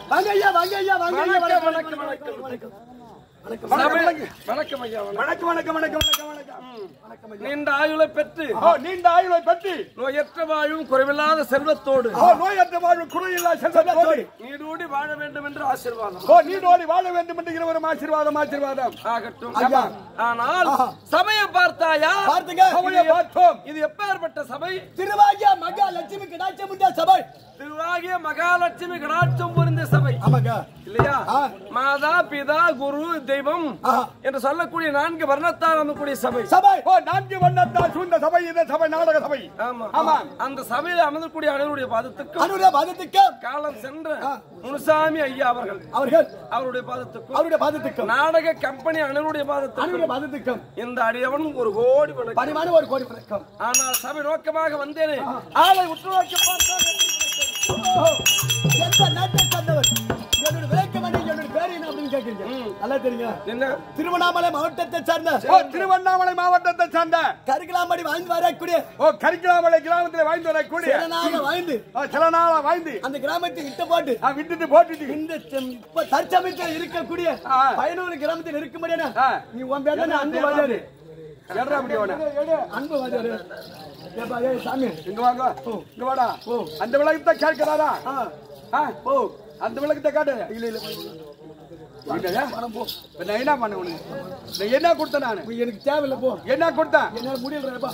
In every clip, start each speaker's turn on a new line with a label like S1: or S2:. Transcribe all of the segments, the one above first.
S1: வாங்க ஐயா வாங்க ஐயா வாங்க ஐயா
S2: வணக்கம்,
S1: வணக்கம்
S2: வணக்கம்,
S1: வணக்கம் வணக்கம்
S2: சபை- வணக்கம் ஐயா வணக்கம்.
S3: வணக்கம் வணக்கம் வணக்கம் வணக்கம் வணக்கம்
S2: நீண்ட ஆயுளை பெற்று
S3: ஓ நீண்ட ஆயுளை பற்றி
S2: நோயற்ற வாழும் குறைவில்லாத செல்வத்தோடு
S3: ஓ நோயற்ற வாழ்வு குறையில்லா செல்வத்தோடு
S2: நீடூடி வாழ வேண்டும் என்று ஆசீர்வாதம்
S3: ஓ நீடோடி வாழ வேண்டும் என்று ஒரு ஆசீர்வாதம் ஆசீர்வாதம்
S2: ஆகட்டும்
S1: ஐயா.
S2: ஆனால் சபையை பார்த்தாயா
S1: பார்த்துங்க
S3: சபையை பார்த்தோம்
S2: இது எப்பேற்பட்ட சபை
S1: திருவாகிய மகா லட்சுமி கடாட்சமுண்ட சபை
S2: திருவாகிய மகாலட்சுமி கடாட்சம் புரிந்த சபை
S1: ஆமாங்க
S2: இல்லையா
S1: ஆ.
S2: மாதா பிதா குரு தெய்வம்
S1: ஆஹா.
S2: என்று சொல்லக்கூடிய நான்கு வர்ணத்தால் அமைக்கூடிய சபை
S1: சபை
S3: ஓ நான்கு வண்ணத்தால் சூழ்ந்த சபை இந்த சபை நாடக சபை
S2: ஆமா
S3: ஆமா.
S2: அந்த சபையில் அமர்ந்தக்கூடிய அனைவருடைய பாதத்துக்கும்
S1: அனுடைய பாதத்துக்கு
S2: காலம் சென்ற முனுசாமி ஐயா அவர்கள்
S1: அவர்கள்
S2: அவருடைய பாதத்துக்கும்
S1: அவருடைய பாதத்துக்கும்
S2: நாடக கம்பெனி அனைவருடைய பாதத்துக்கும்
S1: அனுடைய பாதத்துக்கும்
S2: இந்த அடியவன் ஒரு கோடி வணக்கம்
S1: பணிவான ஒரு கோடி வணக்கம்
S2: ஆனால் சபை நோக்கமாக வந்தேனே ஆளை உற்று நோக்கி பார்த்தால்
S1: ஓ, எந்த நாட்டை சார்ந்தவர் என்னோட விளக்கம் என்ன என்னோட பேர் என்ன அப்படின்னு கேட்குறீங்க நல்லா தெரியுங்க
S2: என்ன
S1: திருவண்ணாமலை மாவட்டத்தை சார்ந்த
S3: ஓ திருவண்ணாமலை மாவட்டத்தை சார்ந்த
S1: கருக்கலாம்படி வாழ்ந்து வரக்கூடிய
S3: ஓ கரிக்கலாமலை கிராமத்தில் வாழ்ந்து வரக்கூடிய
S1: சிறனாக வாழ்ந்து
S3: ஓ, சில நாளா வாழ்ந்து
S1: அந்த கிராமத்தை விட்டு போட்டு
S3: ஆ, விட்டுட்டு போட்டுட்டு
S1: இந்த செம்- இப்ப தற்சமயத்தில் இருக்கக்கூடிய
S3: ஆ.
S1: பயனூர் கிராமத்தில் இருக்க முடியாது
S3: ஆ.
S1: நீ உன் பேர் தானே அன்பு வாஜாரு
S3: எட்ரா அப்படி அவனை.
S1: அன்பு வாஜாரு ஏப்பா, ஏய் சாமி
S3: இங்க வாங்க இங்க வாடா அந்த விளக்கத்தை கேட்கிறாரா
S1: ஆ,
S3: ஆ, ஓ அந்த விளக்கத்தை காட்டு இல்ல இல்ல இல்லையா? இப்ப நான் என்ன பண்ண உனக்கு நான் என்ன கொடுத்தேன் நானு
S1: இப்ப எனக்கு தேவையில்லை போ
S3: என்ன கொடுத்தேன்
S1: என்னால முடியலப்பா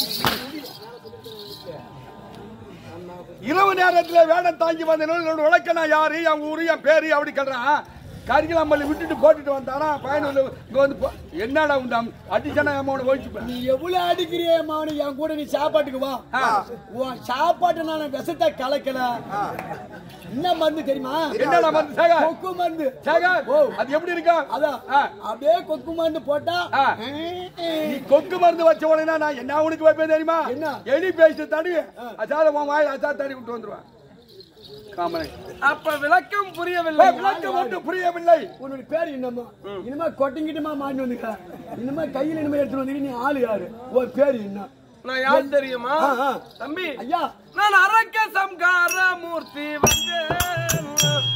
S3: இரவு நேரத்துல வேடம் தாங்கி வந்த என்னோட விளக்க நான் யாரு என் ஊரு என் பேரு அப்படி கேட்றான் கரிக்கலாம்பள்ளி விட்டுட்டு போட்டுட்டு வந்தானா பயனூர்ல இங்க வந்து போ- என்னடா உண்டு அடிச்சானா அம்மாவோட ஓடிச்சுப்பேன்
S1: நீ எவ்வளவு அடிக்கிறியே மாவனி என் கூட நீ சாப்பாட்டுக்கு வா உன் சாப்பாட்டு நான் விஷத்தை கலக்கல என்ன மருந்து தெரியுமா
S3: என்னடா வந்து சேகா
S1: கொக்கு மருந்து
S3: சேகா
S1: ஓ.
S3: அது எப்படி இருக்கா
S1: அதான்
S3: ஆ.
S1: அப்படியே கொக்கு மருந்து போட்டா
S3: ஆ. நீ கொக்கு மருந்து வச்ச உடனே நான் என்ன உனக்கு வைப்பேன் தெரியுமா
S1: என்ன?
S3: எலி பேசி தடுவி அசாத உன் வாயில் அசா தடி விட்டு வந்துருவான் காமனை
S2: அப்ப விளக்கம் புரியவில்லை
S3: விளக்கம் ஒன்றும் புரியவில்லை
S1: உன்னோட பேர் என்னம்மா இனிமே கொட்டிங்கிட்டுமா மாட்டி வந்துக்க இனிமே கையில இனிமே எடுத்து வந்து நீ ஆளு யாரு உன் பேர் என்ன
S2: நான் யார் தெரியுமா
S1: ஆ, ஆ.
S2: தம்பி
S1: ஐயா
S2: நான் அரக்க சம்கார மூர்த்தி வந்தேன்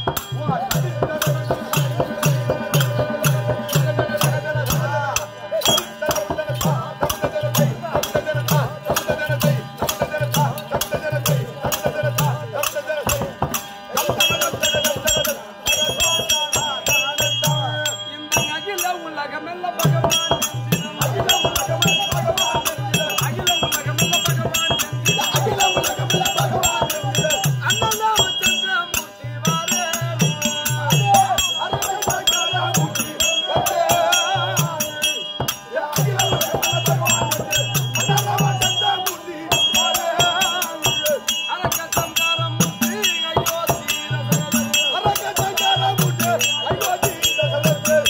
S2: இந்த அகில உலகமெல்ல பகவான் என்கிறோம். அகில உலகமெல்ல பகவான் என்கிறோம். அகில உலகமெல்ல பகவான் என்கிறோம். அகில உலகமெல்ல பகவான் என்கிறோம். அண்ணலாவ சந்திரமூர்த்தி வாரே. அரக்க சம்காரம் மூர்த்தி அயோத்தி ரசனதர். அரக்க சம்காரம் மூர்த்தி அயோத்தி ரசனதர்.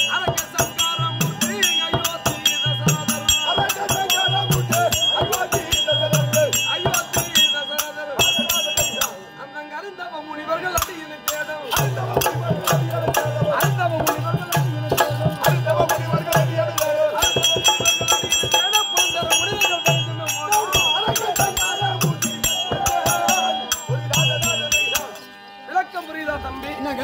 S2: அயோத்தி ரசனதர். அந்தங்க அருந்தவ முனிவர்கள் அடியினை தேடும். அருந்தவ முனிவர்கள் அடியினை தேடும். தேடப் போந்தர முனிவர்கள் வேண்டுமே மோனம். விளக்கம் புரியுதா தம்பி
S1: என்னங்க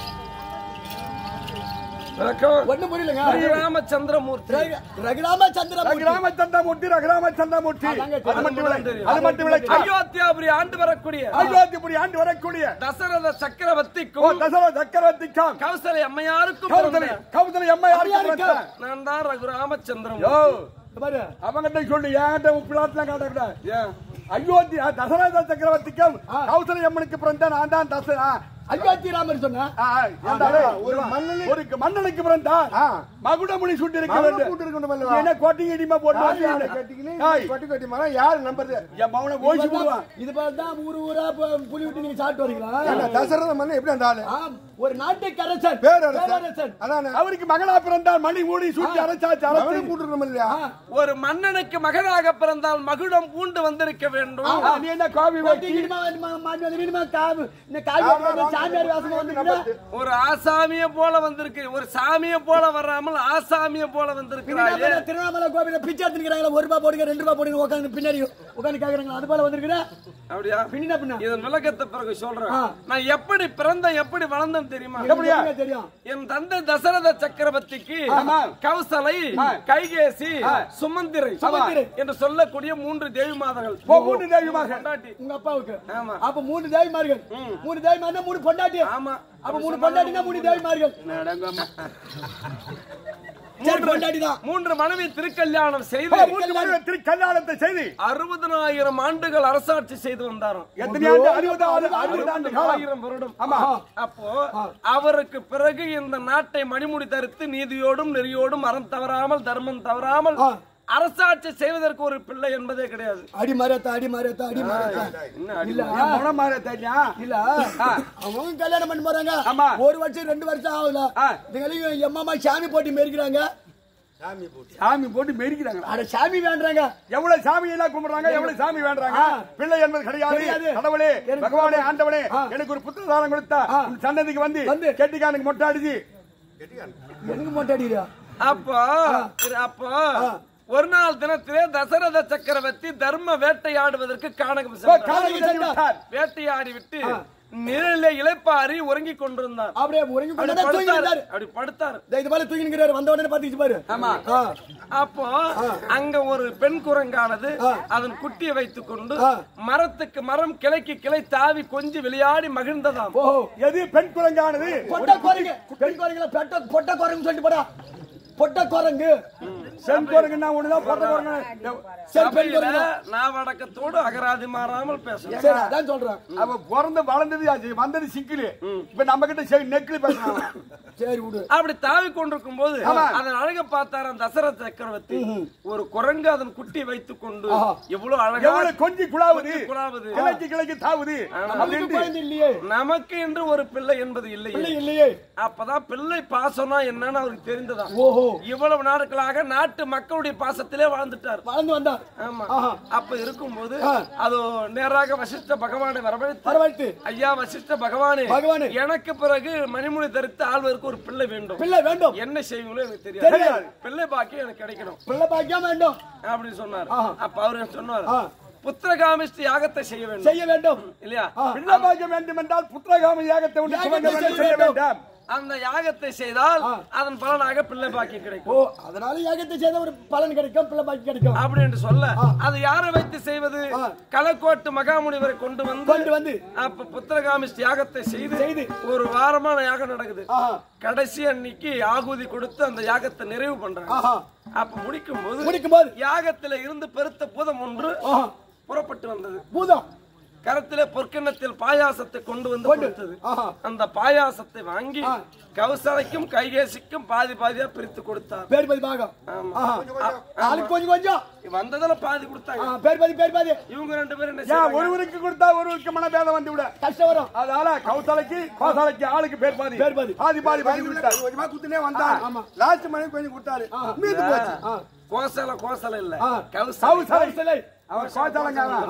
S2: விளக்கம்
S1: ஒண்ணும் புரியலங்க
S2: ராமச்சந்திரமூர்த்தி
S1: ரகு- ரகுராம சந்திரமூர்த்தி
S3: ரகுராம சந்திரமூர்த்தி ரகுராம சந்திரமூர்த்தி
S1: அதாங்க
S3: அது மட்டும் விளக்கு.
S2: தெரியும்.
S3: அது மட்டும் விளக்கு
S2: அயோத்தியாபுரி ஆண்டு வரக்கூடிய
S3: அயோத்திபுரி ஆண்டு வரக்கூடிய
S2: தசரத
S3: ஓ
S2: சக்கரவர்த்திக்கும்
S3: தசரத சக்கரவர்த்திக்காம்
S2: கௌசலை அம்மையாருக்கும்
S3: கௌதலி
S2: பிறந்த
S3: கௌதலி அம்மா யாருக்கு
S1: யாருக்கு?
S3: பிறந்தா?
S2: நான் தான் ரகுராமச்சந்திரம்
S3: யோ
S1: இந்த பாரு
S3: அவங்கிட்ட சொல்லு ஏன்ட்ட உப்பிலாட்டுலாம் காட்டக்கூடாது அயோத்தி ஆ, தசரத சக்கரவர்த்திக்கும் கௌசலி அம்மனுக்கு பிறந்த நான் தான் தசரா
S1: அயோத்தி ராமர் சொன்ன
S3: ஆ, ஆ, ஏன்டா, ஒரு மன்னனுக்கு ஒரு மன்னனுக்கு பிறந்தா மகுடமணி சூட்டி இருக்க வேண்டும் என்ன கோட்டிங் இடிமா போட்டு ஏய்,
S4: யாரு நம்புறது
S3: என் மகனை ஓய்ச்சி விடுவான்
S1: இது போல தான் ஊரு ஊரா பு- புலி விட்டு நீங்க சாப்பிட்டு வரீங்களா
S4: தசரத மன்னன் எப்படி அந்த ஆளு
S1: ஆம், ஒரு நாட்டுக்கு அரசன்
S4: பேரரசன்.
S1: பேரரசன்
S4: அதானே
S3: அவருக்கு மகனா பிறந்தால் மணி மூடி சூட்டி அரைச்சாச்சு
S4: அவனே
S3: அரசு
S4: கூட்டுறோம் இல்லையா
S2: ஒரு மன்னனுக்கு மகனாக பிறந்தால் மகுடம் பூண்டு வந்திருக்க வேண்டும்
S3: ஆ, நீ என்ன காவி வெட்டி
S1: கொட்டிக்கிட்டுமா வந்து மா- மாட்டி வந்து இனிமே காவு இந்த காவி வந்து சாமியார் வேஷமா வந்து
S2: ஒரு ஆசாமிய போல வந்திருக்கு ஒரு சாமிய போல வராமல் ஆசாமிய போல வந்திருக்கிறாயே
S1: திருவண்ணாமலை கோவில பிச்சை எடுத்துக்கிறாங்களா ஒரு ரூபாய் போடுங்க ரெண்டு ரூபாய் போடுங்க உட்காந்து பின்னாடி உட்காந்து கேக்குறாங்களா அது போல வந்திருக்கிறேன்
S2: அப்படியா
S1: பின்னா பின்ன
S2: இதன் விளக்கத்தை பிறகு சொல்றேன்
S1: ஆ.
S2: நான் எப்படி பிறந்தேன் எப்படி வளர்ந்தேன் தெரியுமா
S1: எப்படியா தெரியும்
S2: என் தந்தை தசரத சக்கரவர்த்திக்கு
S3: ஆமா.
S2: கௌசலை கைகேசி சுமந்திரை
S1: சுமந்திரை.
S2: என்று சொல்லக்கூடிய மூன்று தேவி மாதங்கள்
S3: ஓ, மூன்று தேவிமாக.
S2: பொண்டாட்டி.
S1: உங்க அப்பாவுக்கு
S2: ஆமா.
S1: அப்ப மூணு தேவிமார்கள் மூணு தேவிமார்னா மூணு பொண்டாட்டி
S2: ஆமா
S1: அப்ப மூணு பொண்டாட்டினா மூணு தேவிமார்கள் சரி பொண்டாட்டி தான்
S2: மூன்று மனைவி திருக்கல்யாணம் செய்து
S3: மூன்று வருடம் திரு கல்யாணத்தை செய்து
S2: அறுபதனாயிரம் ஆண்டுகள் அரசாட்சி செய்து வந்தாராம்
S3: எத்தனை ஆண்டு அறுபது ஆண்டு அறுபது ஆண்டு காலம்
S2: ஆயிரம் வருடம்
S3: ஆமா
S2: அப்போ அவருக்கு பிறகு இந்த நாட்டை மணிமுடி தரித்து நீதியோடும் நெறியோடும் அறம் தவறாமல் தர்மம் தவறாமல்
S1: ஆ.
S2: அரசாட்சி செய்வதற்கு ஒரு பிள்ளை என்பதே கிடையாது
S1: அடி மாறியத்தா அடி மாறியத்தா அடி மாறியத்தா
S2: என்ன அடி-
S1: இல்ல
S3: என் மனம் மாற தெரியா
S1: இல்ல அவங்க கல்யாணம் பண்ணி போறாங்க
S3: ஆமா.
S1: ஒரு வருஷம் ரெண்டு வருஷம் ஆகுல
S3: ஆ.
S1: இதுங்களையும் எம்மாமா சாமி போட்டி மெரிக்கிறாங்க
S3: சாமி போட்டு மெரிக்கிறாங்க
S1: அட சாமி வேண்டாங்க
S3: எவ்வளவு சாமி எல்லாம் கும்பிடுறாங்க எவ்வளவு சாமி வேண்டாங்க
S1: ஆ.
S3: பிள்ளை என்பது கிடையாது
S1: கிடையாது.
S3: கடவுளே
S1: எனக்கு
S3: பகவானே ஆண்டவனே
S1: ஆ.
S3: எனக்கு ஒரு புத்திர தானம் கொடுத்தா
S1: ஆ.
S3: உன் சன்னதிக்கு வந்து
S1: வந்து.
S3: கெட்டிக்கானுக்கு மொட்டை அடிச்சு
S1: எனக்கு மொட்டை அடிக்கிறா
S2: அப்போ அப்போ ஒரு நாள் தினத்திலே தசரத சக்கரவர்த்தி தர்ம வேட்டையாடுவதற்கு காணகம் சென்றார்.
S3: காலையில் சென்று விட்டார்
S2: வேட்டையாடி விட்டு நிழலிலே இளைப்பாரி உறங்கிக் கொண்டிருந்தார்
S1: அப்படியே உறங்கி
S2: அப்படி
S1: கொண்டு தூங்கி
S2: படுத்தாரு
S1: இருந்தாரு
S2: அப்படி படுத்தாரு
S1: இது போல தூங்கி நிக்கிறாரு வந்த உடனே பாத்துக்கிச்சு பாரு
S2: ஆமா
S1: ஆ.
S2: அப்போ அங்க ஒரு பெண் குரங்கானது அதன் குட்டியை வைத்துக் கொண்டு
S1: ஆ.
S2: மரத்துக்கு மரம் கிளைக்கு கிளை தாவி கொஞ்சி விளையாடி மகிழ்ந்ததாம்
S1: ஓஹோ
S3: எது பெண் குரங்கானது
S1: பொட்ட குரங்கு பெண் குரங்குல பெட்ட பொட்ட குரங்கு சொல்லிட்டு போடா பொட்ட குரங்கு
S3: செண் குரங்குன்னா ஒண்ணுதான் பொட்ட குரங்கு
S1: சரி பெண்
S2: சபையில
S1: குரங்கு
S2: நாவடக்கத்தோடு அகராதி மாறாமல் பேசணும்
S1: சரி அதான் சொல்றேன்
S3: அவ பிறந்து வளர்ந்தது அது வந்தது சிக்கிலு இப்ப நம்ம கிட்ட சரி நெக்கிலி பேசலாம்
S1: சரி விடு
S2: அப்படி தாவி கொண்டிருக்கும் போது
S3: ஆமா.
S2: அதன் அழக பார்த்தாராம் தசரத சக்கரவர்த்தி ஒரு குரங்கு அதன் குட்டி வைத்துக் கொண்டு
S1: ஆஹா.
S2: எவ்வளவு அழகா
S3: எவ்வளவு கொஞ்சி குழாவுது
S2: குழாவுது.
S3: கிளைக்கு கிளைக்கு தாவுது
S1: அவளுக்கு
S3: அப்படின்ட்டு
S1: குழந்தை இல்லையே
S2: நமக்கு என்று ஒரு பிள்ளை என்பது
S1: பிள்ளை
S2: இல்லையே
S1: இல்லையே
S2: அப்பதான் பிள்ளை பாசம்னா என்னன்னு அவருக்கு தெரிந்ததாம்
S1: ஓஹோ
S2: இவ்வளவு நாட்களாக நாட்டு மக்களுடைய பாசத்திலே வாழ்ந்துட்டார்
S1: வளர்ந்து வந்தார்
S2: ஆமா
S1: ஆஹா.
S2: அப்ப இருக்கும்போது
S1: ஆ.
S2: அது நேராக வசிஷ்ட பகவானை வரவழைத்து
S1: பரவாயில்லை
S2: ஐயா வசிஷ்ட பகவானே
S1: பகவானே.
S2: எனக்கு பிறகு மணிமொழி தரித்து ஆழ்வதற்கு ஒரு பிள்ளை வேண்டும்
S1: பிள்ளை வேண்டும்
S2: என்ன செய்வீங்களோ எனக்கு
S1: தெரியாது.
S2: தெரியாது பிள்ளை பாக்கி எனக்கு கிடைக்கணும்
S1: பிள்ளை பாக்கியம் வேண்டும்
S2: அப்படின்னு சொன்னார்
S1: ஆஹா.
S2: அப்ப அவரு சொன்னார்
S1: ஆ.
S2: புத்திரகாமிஷ்டி யாகத்தை செய்ய வேண்டும்
S1: செய்ய வேண்டும்
S2: இல்லையா
S1: ஆ.
S3: பிள்ளை பாக்கியம் வேண்டும் என்றால் புத்திரகாம யாகத்தை உண்டு
S1: யாகத்தை
S3: சுமங்க வேண்டும்
S1: செய்ய
S3: செய்ய வேண்டாம்
S2: அந்த யாகத்தை செய்தால்
S1: ஆ.
S2: அதன் பலனாக பிள்ளை பாக்கி
S1: ஓ
S2: கிடைக்கும்
S1: அதனால யாகத்தை செய்த ஒரு பலன் கிடைக்கும் பிள்ளை பாக்கி கிடைக்கும்
S2: அப்படி என்று சொல்ல அது யாரை வைத்து செய்வது
S1: ஆ.
S2: கலக்கோட்டு மகாமுனிவரை கொண்டு வந்து
S1: கொண்டு வந்து
S2: அப்ப புத்திரகாமிஷ்டி யாகத்தை செய்து
S1: செய்து.
S2: ஒரு வாரமான யாகம் நடக்குது
S1: ஆஹா
S2: கடைசி அன்னைக்கு ஆகுதி கொடுத்து அந்த யாகத்தை நிறைவு பண்றாங்க
S1: ஆஹா
S2: அப்ப முடிக்கும் போது
S1: முடிக்கும் போது
S2: யாகத்துல இருந்து பெருத்த பூதம் ஒன்று
S1: ஆஹா
S2: புறப்பட்டு வந்தது
S1: பூதம்
S2: கரத்திலே பொற்கிண்ணத்தில் பாயாசத்தை கொண்டு வந்து
S1: கொண்டு.
S2: கொடுத்தது
S1: ஆஹா.
S2: அந்த பாயாசத்தை வாங்கி
S1: ஆ.
S2: கௌசலைக்கும் கைகேசிக்கும் பாதி பாதியா பிரித்து கொடுத்தார்
S1: பேர் பாதி பாகம்
S2: ஆமா.
S1: ஆஹா ஆளுக்கு கொஞ்சம் கொஞ்சம்
S2: வந்ததுல பாதி
S1: ஆ,
S2: கொடுத்தாங்க
S1: பேர் பாதி பேர் பாதி
S2: இவங்க ரெண்டு பேரும் என்ன
S3: ஏன்
S2: செய்றாங்க?
S3: ஒருவருக்கு கொடுத்தா ஒருவருக்கு மனபேதம் வந்து விட
S1: கஷ்டம் வரும்
S3: அதனால கௌசலைக்கு கோசலைக்கு ஆளுக்கு பேர் பாதி
S1: பேர் பாதி.
S3: பாதி பாதி பகிர்ந்து விட்டார்
S4: கொஞ்சமா குத்துனே வந்தான் லாஸ்ட் மணி கொஞ்சம் கொடுத்தாரு மீந்து போச்சு
S1: ஆ.
S2: கோசல கோசல இல்ல
S1: ஆ.
S2: கௌசலை
S1: கௌசலை
S3: அவன் கோசலங்காரன்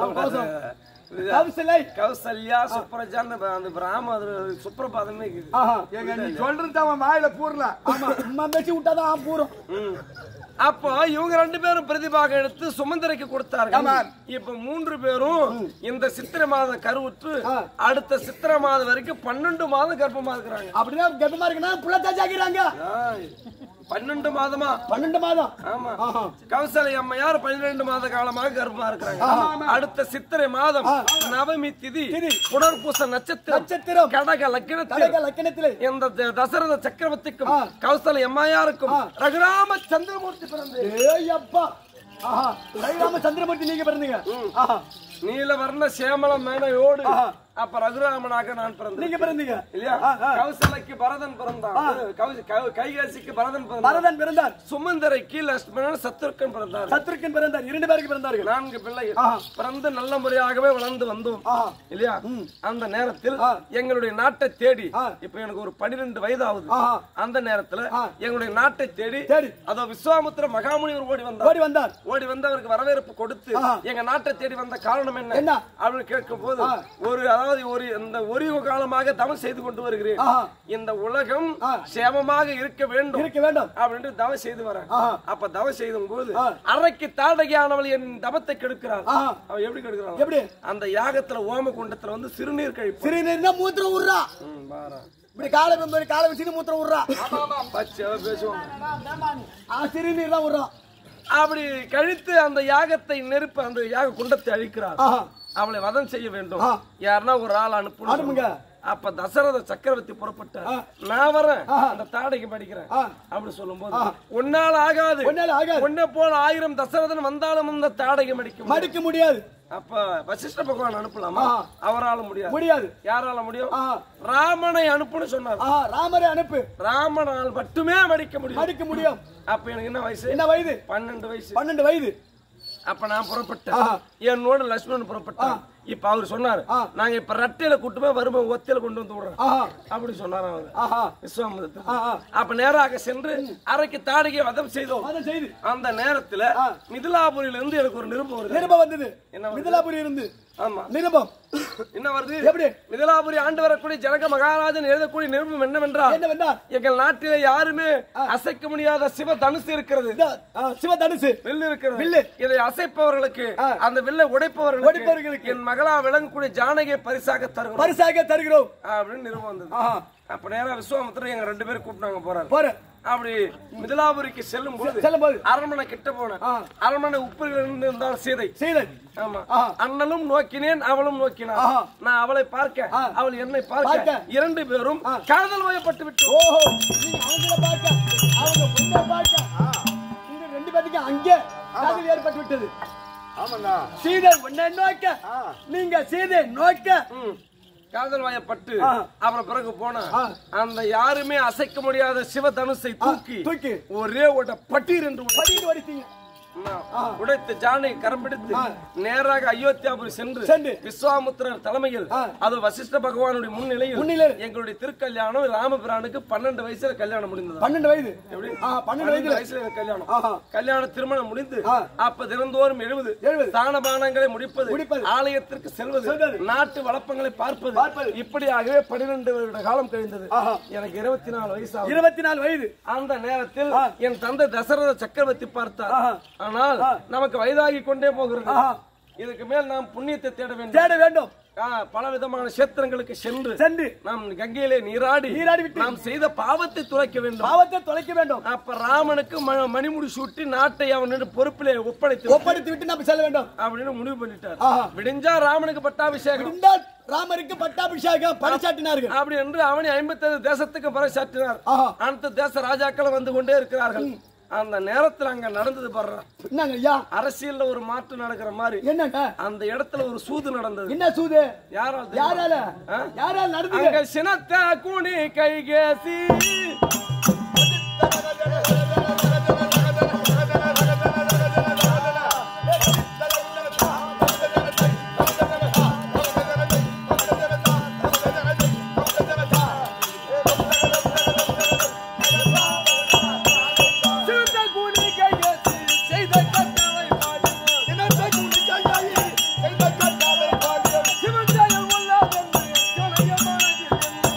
S1: கௌசலை
S2: கௌசல்யா சுப்ரஜான்னு அந்த பிராம அது சுப்ரபாதமே இருக்குது
S1: ஆஹா
S3: எங்க நீ சொல்றது அவன் வாயில பூரல
S1: ஆமா அம்மா பேசி விட்டாதான் ஆ பூரம்
S2: ம். அப்போ இவங்க ரெண்டு பேரும் பிரதிபாக எடுத்து சுமந்திரைக்கு கொடுத்தார்கள்
S3: ஆமாம்.
S2: இப்ப மூன்று பேரும் இந்த சித்திரை மாதம் கருவுற்று
S1: ஆ.
S2: அடுத்த சித்திரை மாதம் வரைக்கும் பன்னெண்டு மாதம் கர்ப்பமா இருக்கிறாங்க
S1: அப்படின்னா கர்ப்பமா இருக்குன்னா புள்ள தாச்சாக்கிறாங்க
S2: ஆய். பன்னெண்டு மாதமா
S1: பன்னெண்டு மாதம்
S2: ஆமா
S1: ஆஹா
S2: கௌசலை அம்மையார் பன்னிரண்டு மாத காலமாக கர்ப்பமா இருக்கிறாங்க அடுத்த சித்திரை மாதம் நவமி திதி புனர்பூச நட்சத்திரம்
S1: நட்சத்திரம்
S2: கடக லக்கினத்தில்
S1: கடக லக்கணத்திலே
S2: இந்த த- தசரத சக்கரவர்த்திக்கும்
S1: ஆ.
S2: கௌசலை அம்மையாருக்கும் ரகுராம சந்திரமூர்த்தி பிறந்து
S1: ஏய் அப்பா ஆஹா ரவிராம சந்திரமூர்த்தி நீங்க பிறந்தீங்க ஆஹா
S2: நீலவர்ண சேமல மேனையோடு
S1: ஆஹா.
S2: அப்ப ரகுராமனாக நான் பிறந்தேன்
S1: நீங்க பிறந்தீங்க
S2: இல்லையா
S1: ஆ, ஆ.
S2: கௌசலைக்கு பரதன் பிறந்தான் கௌ- கௌ- கைகேசிக்கு பரதன் பிறந்தான்
S1: பரதன் பிறந்தார்
S2: சுமந்தரைக்கு லட்சுமணன் சத்ருக்கன் பிறந்தார்
S1: சத்ருக்கன் பிறந்தார் இரண்டு பேருக்கு பிறந்தார்கள்
S2: நான்கு பிள்ளைகள்
S1: ஆஹா.
S2: பிறந்து நல்ல முறையாகவே வளர்ந்து வந்தோம்
S1: ஆஹா
S2: இல்லையா அந்த நேரத்தில்
S1: ஆ.
S2: எங்களுடைய நாட்டை தேடி
S1: ஆ.
S2: இப்ப எனக்கு ஒரு பன்னிரெண்டு வயது ஆகுது
S1: ஆஹா.
S2: அந்த நேரத்துல
S1: ஆ.
S2: எங்களுடைய நாட்டை தேடி
S1: தேடி.
S2: அதோ விஸ்வாமுத்திர மகாமுனிவர் ஓடி வந்தார்
S1: ஓடி வந்தார்
S2: ஓடி வந்து அவருக்கு வரவேற்பு கொடுத்து
S1: ஆஹா.
S2: எங்க நாட்டை தேடி வந்த காரணம் என்ன
S1: என்ன?
S2: அப்படின்னு கேட்கும் போது ஒரு அதாவது அதாவது ஒரு இந்த ஒரு யுக காலமாக தவம் செய்து கொண்டு வருகிறேன்
S1: ஆஹா.
S2: இந்த உலகம்
S1: ஆ.
S2: சேமமாக இருக்க வேண்டும்
S1: இருக்க வேண்டும்
S2: அப்படின்னு தவம் செய்து வரேன்
S1: ஆஹா.
S2: அப்ப தவம் செய்தும் போது
S1: ஆ.
S2: அறைக்கு தாடகையானவள் என் தவத்தை கெடுக்கிறாள்
S1: ஆஹா.
S2: அவ எப்படி கெடுக்கிறாள்
S1: எப்படி
S2: அந்த யாகத்துல ஓம குண்டத்துல வந்து சிறுநீர் கழிப்பு
S1: சிறுநீர்னா மூத்திரம் விடுறா
S2: ம், பாரா.
S1: இப்படி காலை வெம்பு காலை வச்சுட்டு மூத்திரம் விடுறா
S2: பச்சை பேசுவோம்
S1: ஆ சிறுநீர் தான் விடுறான்
S2: அப்படி கழித்து அந்த யாகத்தை நெருப்பு அந்த யாக குண்டத்தை அழிக்கிறார்
S1: ஆஹா
S2: அவளை வதம் செய்ய வேண்டும்
S1: ஆ.
S2: யாருன்னா ஒரு ஆள்
S1: அனுப்புங்க.
S2: அனுப்பணும் அப்ப தசரத சக்கரவர்த்தி புறப்பட்டார்
S1: ஆ.
S2: நான் வரேன்
S1: ஆ.
S2: அந்த தாடைக்கு படிக்கிறேன்
S1: ஆ.
S2: அப்படி சொல்லும்போது ஒன்னால ஆகாது
S1: ஒன்னால ஆகாது.
S2: ஒன்ன போல ஆயிரம் தசரதன் வந்தாலும் இந்த தாடைக்கு மடிக்க முடியாது.
S1: மடிக்க முடியாது
S2: அப்ப வசிஷ்ட பகவான் அனுப்பலாமா
S1: ஆ.
S2: அவரால முடியாது
S1: முடியாது
S2: யாரால முடியும்
S1: ஆ
S2: ராமனை அனுப்புன்னு சொன்னார்
S1: ஆ ராமரை அனுப்பு
S2: ராமனால் மட்டுமே மடிக்க முடியும்
S1: மடிக்க முடியும்
S2: அப்ப எனக்கு என்ன வயசு
S1: என்ன வயது
S2: பன்னெண்டு வயசு
S1: பன்னெண்டு வயது
S2: அப்ப நான் புறப்பட்டேன்
S1: ஆஹா.
S2: என்னோட லட்சுமணன் புறப்பட்டான் இப்ப அவர் சொன்னாரு
S1: ஆ.
S2: நாங்க இப்ப ரட்டையில கூட்டுமே வருமா ஒத்தையில கொண்டு வந்து விடுறோம்
S1: ஆஹா
S2: அப்படி சொன்னாராம் அவர்
S1: ஆஹா
S2: விஸ்வாமித்திரர்
S1: ஆ ஆ
S2: அப்ப நேராக சென்று அரைக்கு தாடிகை வதம் செய்தோம்
S1: அதை செய்து
S2: அந்த நேரத்துல
S1: ஆ.
S2: மிதிலாபுரியில இருந்து எனக்கு ஒரு நிருபம் வருது
S1: நிருபம் வந்தது
S2: என்ன வருது?
S1: மிதிலாபுரி இருந்து
S2: ஆமா
S1: நிருபம்
S2: என்ன வருது
S1: எப்படி
S2: மிதிலாபுரி ஆண்டு வரக்கூடிய ஜனக மகாராஜன் எழுதக்கூடிய நிருபம் என்னவென்றால்
S1: என்ன வேண்டாம்
S2: எங்கள் நாட்டிலே யாருமே அசைக்க முடியாத சிவ தனுசு இருக்கிறது
S1: இந்த, ஆ, சிவதனுசு
S2: வில்லு இருக்கிறது
S1: வில்லு.
S2: இதை அசைப்பவர்களுக்கு
S1: ஆ.
S2: அந்த வில்லை உடைப்பவர்களுக்கு
S1: உடைப்பவர்களுக்கு.
S2: என் மகளா விளங்கக்கூடிய ஜானகியை பரிசாக தருகிறோம்
S1: பரிசாக தருகிறோம்
S2: அப்படின்னு நிறுவனம் வந்தது
S1: ஆஹா
S2: அப்ப நேரா விஸ்வாமித்திரர் எங்க ரெண்டு பேரும் கூப்பிட்டாங்க போறாரு
S1: போற
S2: அப்படி மிதிலாபுரிக்கு செல்லும் போது
S1: செல்லும் போது
S2: அரண்மனை கிட்ட போனேன்
S1: ஆ.
S2: அரண்மனை உப்பில் இருந்தால் சீதை
S1: செய்தன்
S2: ஆமா
S1: ஆ.
S2: அண்ணனும் நோக்கினேன் அவளும் நோக்கினாள்
S1: ஆஹா.
S2: நான் அவளை பார்க்க
S1: ஆ.
S2: அவள் என்னை பார்க்க
S1: பார்க்க.
S2: இரண்டு பேரும் காதல் வயப்பட்டு விட்டோம்
S1: ஓஹோ நீங்க அவங்கள பார்க்க அவங்க பொண்ணை பார்க்க இந்த ரெண்டு பேத்துக்கு அங்கே காதல் ஏற்பட்டு விட்டது
S4: ஆமாண்ணா
S1: சீதை உன்னை நோக்க நீங்க சீதை நோக்க
S2: ம். காதல் வயப்பட்டு
S1: ஆ.
S2: அப்புறம் பிறகு போனா
S1: ஆ.
S2: அந்த யாருமே அசைக்க முடியாத சிவதனுசை தூக்கி
S1: தூக்கி
S2: ஒரே ஓட்ட பட்டீர் என்று உடை-
S1: படிட்டு ஓடித்தீங்க
S2: உடைத்து ஜானை கரம் பிடித்து
S1: ஆ.
S2: நேராக அயோத்தியாபுரி சென்று
S1: சென்று.
S2: விஸ்வாமுத்திரர் தலைமையில்
S1: ஆ.
S2: அது வசிஷ்ட பகவானுடைய முன்னிலையில்
S1: முன்னிலையில்.
S2: எங்களுடைய திருக்கல்யாணம் ராமபிரானுக்கு பன்னெண்டு வயசுல கல்யாணம் முடிந்தது
S1: பன்னெண்டு வயது
S2: எப்படி
S1: ஆ பன்னெண்டு
S2: பன்னெண்டு
S1: வயதுல
S2: வயசுல எனக்கு கல்யாணம்
S1: ஆஹா
S2: கல்யாண திருமணம் முடிந்து
S1: ஆ.
S2: அப்ப தினந்தோறும் எழுபது
S1: எழுபது.
S2: தானபானங்களை முடிப்பது
S1: முடிப்பது.
S2: ஆலயத்திற்கு செல்வது
S1: செல்வது.
S2: நாட்டு வளப்பங்களை பார்ப்பது
S1: பார்ப்பது.
S2: இப்படியாகவே பன்னிரண்டு வருட காலம் கழிந்தது
S1: ஆஹா.
S2: எனக்கு இருபத்தி நாலு வயசு ஆகுது.
S1: இருபத்தி நாலு வயது
S2: அந்த நேரத்தில்
S1: ஆ.
S2: என் தந்தை தசரத சக்கரவர்த்தி பார்த்தார்
S1: ஆஹா.
S2: ஆனால் நமக்கு வயதாகி கொண்டே போகிறது
S1: ஆஹா.
S2: இதுக்கு மேல் நாம் புண்ணியத்தை தேட வேண்டும்
S1: தேட வேண்டும்
S2: ஆ, பல விதமான கஷேத்திரங்களுக்கு சென்று
S1: சென்று
S2: நாம் கங்கையிலே நீராடி
S1: நீராடி விட்டு
S2: நாம் செய்த பாவத்தை துளைக்க வேண்டும்
S1: பாவத்தை தொலைக்க வேண்டும்
S2: அப்ப ராமனுக்கு ம- மணிமுடி சூட்டி நாட்டை அவன் பொறுப்பிலே ஒப்படைத்து
S1: ஒப்படைத்து விட்டு நம்ம செல்ல வேண்டும்
S2: அப்படின்னு முடிவு பண்ணிட்டார்
S1: ஆஹா.
S2: விடிஞ்சா ராமனுக்கு பட்டாபிஷேகம்
S1: இருந்தால் ராமருக்கு பட்டாபிஷேகம் பரிசாட்டினார்கள்
S2: அப்படி என்று அவனை ஐம்பத்தேழு தேசத்துக்கு பறைசாற்றினார்
S1: ஆஹா
S2: அனைத்து தேச ராஜாக்கள் வந்து கொண்டே இருக்கிறார்கள் அந்த நேரத்துல அங்க நடந்தது பாடுற
S1: என்னங்க ஐயா
S2: அரசியல்ல ஒரு மாற்றம் நடக்கிற மாதிரி
S1: என்னங்க
S2: அந்த இடத்துல ஒரு சூது நடந்தது
S1: என்ன சூது
S2: யாரால் தெரியுமா?
S1: யாரால
S2: ஆ?
S1: யாரால நடந்தது
S2: அங்க சினத்த கூணி கைகேசி சினத்த கூணி கைகேசி செய்த கட்டளை பாடினார். சிவஜெயம் உள்ளதென்று சிவனைய மனதில்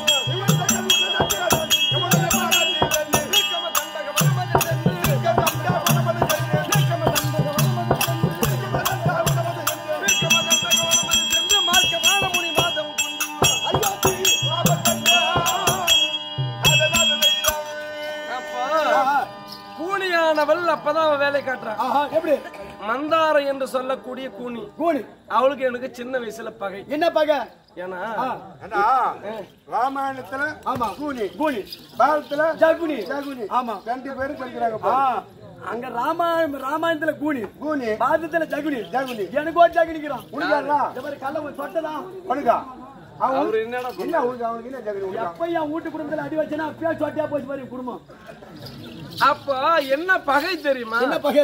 S2: எண்ணுவார். நீக்கம தண்டக வனமதில் சென்று. நீக்கம தண்டக வனமதில் சென்று. நீக்கம தண்டக வனமதில் சென்று மார்க்க வானமுனி மாதவம் கொண்டு அப்பா கூனியானவள் அப்பதான் அவ வேலை காட்டுறான்
S1: ஆஹா எப்படி
S2: மந்தாரம் என்று சொல்லக்கூடிய கூனி
S1: கூணி
S2: அவளுக்கு எனக்கு சின்ன வயசுல பகை
S1: என்ன பக
S2: ஏன்னா
S4: ஏண்டா, ராமாயணத்துல
S1: ஆமா
S4: கூனி
S1: கூணி
S4: பாரதத்துல
S1: ஜகுனி
S4: ஜகுனி
S1: ஆமா
S4: ரெண்டு பேரும் படிக்கிறாங்க
S1: ஆ, அங்க ராமாயணம் ராமாயணத்துல கூணி
S4: கூனி
S1: பாரதத்துல ஜகுனி
S4: ஜகுனி
S1: எனக்கு ஒரு ஜகுனிக்கிறான்
S4: உனக்காரா
S1: இந்த மாதிரி கல்ல ஒரு சொட்டதான்
S4: உனக்கா அவன்
S2: அவரு என்னடா
S4: என்ன உனக்கு அவனுக்கு என்ன ஜகுனி உனக்கா
S1: எப்ப என் வீட்டு குடும்பத்துல அடி வச்சனா அப்பயே சொட்டியா போச்சு பாரு குடும்பம்
S2: அப்ப என்ன பகை தெரியுமா
S1: என்ன பகை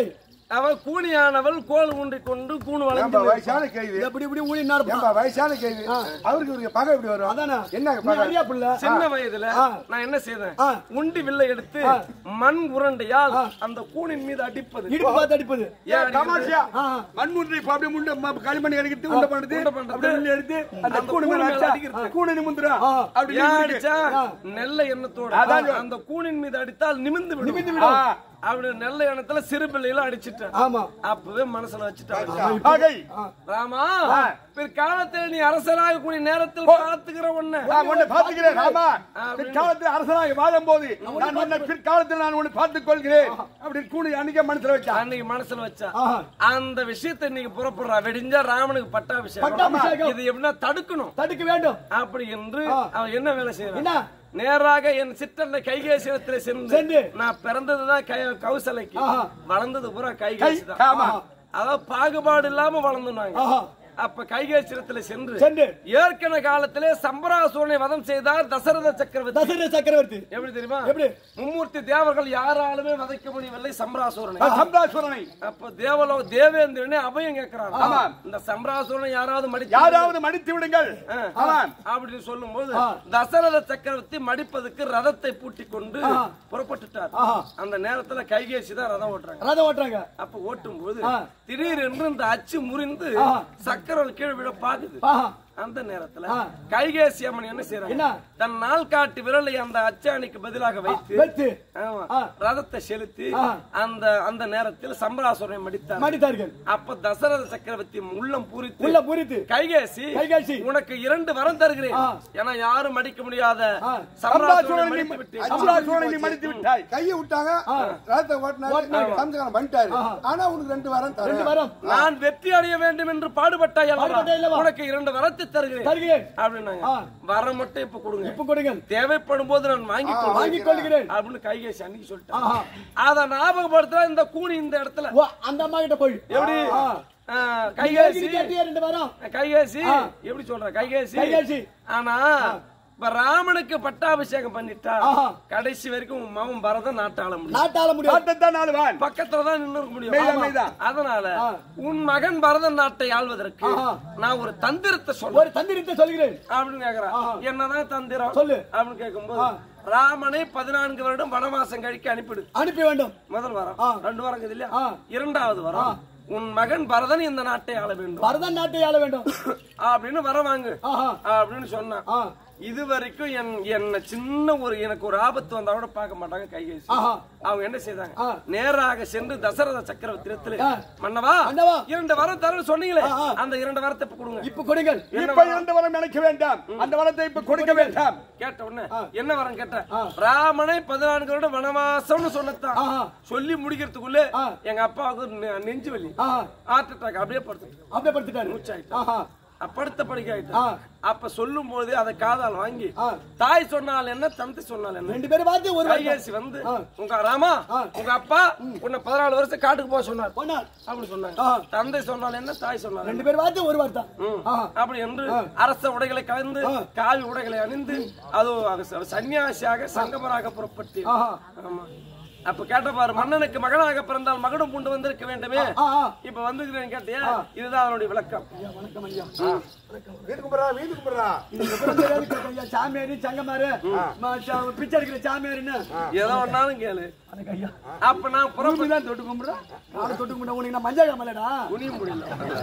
S2: அவ கூனியானவள் கோல் ஊன்றி கொண்டு கூணு
S4: ஏன்பா
S2: வளைந்து
S4: வயசான கேள்வி
S1: எப்படி இப்படி ஊழினார்
S4: ஏன்பா வயசான கேள்வி அவருக்கு இவருக்கு பகை எப்படி வரும்
S1: அதானே
S4: என்ன
S1: நீ
S4: பகை
S1: அறியா புள்ள
S2: சின்ன வயதுல
S1: ஆ.
S2: நான் என்ன செய்தேன்
S1: ஆ.
S2: உண்டி வில்லை எடுத்து மண் உருண்டையால் அந்த கூனின் மீது அடிப்பது
S1: இடுப்பு பார்த்து அடிப்பது
S2: ஏன் அடிக்கிறது?
S3: தமாஷியா
S1: ஆ.
S3: மண்முன்றை இப்ப அப்படியே முண்டை ம- களிமண் எடுக்கிறது உண்டை பண்ணுது
S2: உண்டை பண்றது.
S3: அப்படியே உள்ள எடுத்து அந்த
S2: அந்த
S3: கூடு மேல
S2: கூடு மேல
S3: அடிச்சா
S2: அடிக்கிறது.
S3: கூடு நிமிந்துரும்
S1: ஆ.
S3: அப்படி
S2: ஏன்
S3: நிமிர்ந்து
S2: அடிச்சா நெல்ல எண்ணத்தோட
S3: அதான்
S2: அந்த கூனின் மீது அடித்தால் நிமிந்து விடும்
S1: நிமிர்ந்து விடும்.
S2: ஆ. அப்படி நெல்ல எண்ணத்துல சிறு பிள்ளையில அடிச்சிட்டேன்
S1: ஆமா
S2: அப்பவே மனசுல வச்சுட்டாங்க
S3: பகை
S2: ராமா பிற்காலத்தில் நீ அரசராக கூடிய நேரத்தில் பார்த்துக்கிற ஒண்ணு
S3: நான் உன்னை பார்த்துக்கிறேன் ராமா
S2: அப்படின்னு.
S3: பிற்காலத்தில் அரசனாக வாழும் போது நான் உன்னை பிற்காலத்தில் நான் உன்னை பார்த்துக் கொள்கிறேன் அப்படி கூடி அன்னைக்கே மனசுல வச்சா
S2: அன்னைக்கு மனசுல வச்சா
S1: ஆஹா.
S2: அந்த விஷயத்தை இன்னைக்கு புறப்படுறா வெடிஞ்சா ராமனுக்கு பட்டாபிஷேகம்
S1: பட்டாபிஷேகம்.
S2: இது எப்படின்னா தடுக்கணும்
S1: தடுக்க வேண்டும்
S2: அப்படி என்று அவன் என்ன வேலை செய்யறான்
S1: என்ன
S2: நேராக என் சிற்றன்னை கைகேசியத்தில் சென்று
S1: சென்று.
S2: நான் பிறந்ததுதான் கை கௌசலைக்கு
S1: ஆஹா.
S2: வளர்ந்தது பூரா கைகேசி தான்
S3: ஆமா
S2: அதாவது பாகுபாடு இல்லாம வளர்ந்துனாங்க
S1: ஆஹா.
S2: அப்ப கைகேசிரத்துல சென்று
S1: சென்று.
S2: ஏற்கன காலத்திலே சம்பராசூரனை வதம் செய்தார் தசரத சக்கரவர்த்தி
S1: தசரத சக்கரவர்த்தி
S2: எப்படி தெரியுமா
S1: எப்படி?
S2: மும்மூர்த்தி தேவர்கள் யாராலுமே வதைக்க முடியவில்லை சம்பராசூரனை
S3: சம்ராசுரனை
S2: அப்ப தேவலோ தேவேந்திரனே அபயம் கேட்கிறாங்க
S3: ஆமா.
S2: இந்த சம்பராசூரனை யாராவது மடி
S3: யாராவது மடித்து விடுங்கள் ஆமாம்
S2: அப்படின்னு சொல்லும்போது
S1: ஆ.
S2: தசரத சக்கரவர்த்தி மடிப்பதற்கு ரதத்தை பூட்டி கொண்டு
S1: ஆ.
S2: புறப்பட்டுட்டார்
S1: ஆஹா.
S2: அந்த நேரத்துல கைகேசி தான் ரதம் ஓட்டுறாங்க
S1: ரதம் ஓட்டுறாங்க
S2: அப்ப ஓட்டும் போது
S1: ஆ.
S2: திடீரென்று இந்த அச்சு முறிந்து
S1: ஆ.
S2: சக்கரம் கீழே விட பாக்குது
S1: ஆஹா.
S2: அந்த நேரத்துல
S1: ஆ.
S2: கைகேசி அம்மன் என்ன செய்யறாங்க
S1: என்ன?
S2: தன் நாள் காட்டு விரலை அந்த அச்சாணிக்கு பதிலாக வைத்து
S1: வெத்து
S2: ஆமா,
S1: ஆ.
S2: ரதத்தை செலுத்தி
S1: ஆ.
S2: அந்த அந்த நேரத்தில் சம்பராசுரனை மடித்தார்
S1: மடித்தார்கள்
S2: அப்ப தசரத சக்கரவர்த்தி உள்ளம் பூரித்து
S1: உள்ள பூரித்து
S2: கைகேசி
S1: கைகேசி.
S2: உனக்கு இரண்டு வரம் தருகிறேன்
S1: ஆ.
S2: ஏன்னா யாரும் மடிக்க முடியாத
S1: ஆ.
S2: சம்பராசுரனை
S3: சம்ராசுரனை
S2: மடித்து விட்டு
S3: சம்ராசுரனை நீ மடித்து விட்டாய்
S4: கையை விட்டாங்க ரதத்தை ஓட்டினாரு சம்ஸ்காரம் பண்ணிட்டாரு ஆனா உனக்கு ரெண்டு வாரம்
S1: ரெண்டு
S4: தரேன்
S1: வாரம்
S2: நான் வெற்றி அடைய வேண்டும் என்று பாடுபட்டாய் அல்லவா?
S1: பாடுபட்டாய் அல்லவா?
S2: உனக்கு இரண்டு வரத்தை தருகிறேன்
S1: தருகிறேன்
S2: அப்படின்னாங்க
S1: ஆ.
S2: வரம் மட்டும் இப்ப கொடுங்க
S1: இப்ப கொடுங்கள்
S2: தேவைப்படும் போது நான் வாங்கி
S1: வாங்கிக் கொள்கிறேன்
S2: அப்படின்னு கைகேசி அன்னைக்கு சொல்லிட்டான்
S1: ஆஹா.
S2: அத ஞாபகப்படுத்துற இந்த கூனி இந்த இடத்துல
S1: ஓ, அந்த அம்மா கிட்ட போய்
S2: எப்படி
S1: ஆ.
S2: ஆ, கைகேசி
S1: கைகேசி கேட்டியா ரெண்டு வாரம்
S2: கைகேசி
S1: ஆ.
S2: எப்படி சொல்ற கைகேசி
S1: கைகேசி.
S2: ஆனா இப்ப ராமனுக்கு பட்டாபிஷேகம் பண்ணிட்டா
S1: ஆஹா.
S2: கடைசி வரைக்கும் உன் மகன் பரதன் நாட்டாள முடியும்
S1: நாட்டாள முடியும்
S3: நாட்டத்தான் ஆளுவான்
S2: பக்கத்துல தான் நின்று இருக்க முடியும்
S3: மெய்தான்,
S2: ஆமா.
S3: மெய்தான்.
S2: அதனால
S1: ஆ.
S2: உன் மகன் பரதன் நாட்டை ஆள்வதற்கு
S1: ஆஹா.
S2: நான் ஒரு தந்திரத்தை சொல்றேன்
S1: ஒரு தந்திரத்தை சொல்கிறேன்
S2: அப்படின்னு கேக்குறான் என்னதான் தந்திரம்
S1: சொல்லு.
S2: அப்படின்னு கேட்கும்போது ராமனை பதினான்கு வருடம் வனவாசம் கழிக்க அனுப்பிடு
S1: அனுப்பி வேண்டும்
S2: முதல் வாரம்
S1: ஆ.
S2: ரெண்டு வாரம் இருக்குது இல்லையா
S1: ஆ.
S2: இரண்டாவது வாரம் உன் மகன் பரதன் இந்த நாட்டை ஆள வேண்டும்
S1: பரதன் நாட்டை ஆள வேண்டும்
S2: அப்படின்னு வர வாங்கு
S1: ஆஹா
S2: அப்படின்னு சொன்னான்
S1: ஆ
S2: இது வரைக்கும் என் என்ன சின்ன ஒரு எனக்கு ஒரு ஆபத்து வந்தா கூட பார்க்க மாட்டாங்க கைகேசி
S1: ஆஹா
S2: அவங்க என்ன செய்தாங்க
S1: ஆ.
S2: நேராக சென்று தசரத சக்கரவர்த்தி
S1: ஆ.
S2: மன்னவா
S1: மன்னவா.
S2: இரண்டு வரம் தரேன்னு சொன்னீங்களே
S1: ஆ, ஆ.
S2: அந்த இரண்டு வரத்தை இப்ப கொடுங்க
S1: இப்ப கொடுங்கள்
S3: இப்ப இருந்த வரம் எனக்கு வேண்டாம் அந்த வரத்தை இப்ப கொடுக்க வேண்டாம்
S2: கேட்ட உடனே என்ன வரம் கேட்ட ராமனை பதினான்கு வருடம் வனவாசம்னு சொன்னதான்
S1: ஆஹா.
S2: சொல்லி முடிக்கிறதுக்குள்ள
S1: ஆ.
S2: எங்க அப்பாவுக்கு நெ- நெஞ்சு வலி
S1: ஆஹா
S2: ஹார்ட் அட்டாக் அப்படியே படுத்து
S1: அப்படியே படுத்துட்டாரு
S2: மூச்சாயிட்டு
S1: ஆஹா
S2: படுத்த படுக்கை
S1: ஆ.
S2: ஆயிட்டு அப்ப சொல்லும் போது அதை காதால் வாங்கி
S1: ஆ.
S2: தாய் சொன்னால் என்ன தந்தை சொன்னால் என்ன
S1: ரெண்டு பேரும் பார்த்து ஒரு வாரம்
S2: கைகேசி வந்து உங்க ராமா உங்க அப்பா உன்னை பதினாலு வருஷம் காட்டுக்கு போக சொன்னார்
S1: போனார்
S2: அப்படி சொன்னாங்க
S1: ஆ.
S2: தந்தை சொன்னால் என்ன தாய் சொன்னால் என்ன?
S1: ரெண்டு பேரும் பார்த்து ஒரு வார்த்தை
S2: ம்.
S1: ஆஹா
S2: அப்படி என்று அரச உடைகளை கலந்து காவி உடைகளை அணிந்து அது அது சன்னியாசியாக சங்கமராக புறப்பட்டு
S1: ஆஹா
S2: ஆமா அப்ப கேட்ட பாரு மன்னனுக்கு மகனாக பிறந்தால் மகனும் பூண்டு வந்திருக்க வேண்டுமே
S1: ஆ ஆ
S2: இப்ப வந்துக்கிறேன் கேட்டியா இதுதான் அதனுடைய விளக்கம்
S1: ஐயா வணக்கம் ஐயா
S4: வீட்டு கும்பிட்றா வீட்டு கும்பிட்றா
S1: இது விவரம் தெரியாது கேட்டேன் ஐயா சாமியாரு சங்கமாரு மச்சா, பிச்சை எடுக்கிற சாமியாருன்னு
S2: எதோ ஒன்னாலும் கேளு
S1: அதுக்கு ஐயா
S2: அப்ப நான் புறப்பட்டு
S1: தான் தொட்டு கும்பிடுறேன் காலை தொட்டு கும்பிட உனக்கு நான் மஞ்சள் காமலடா
S2: குனிய முடியல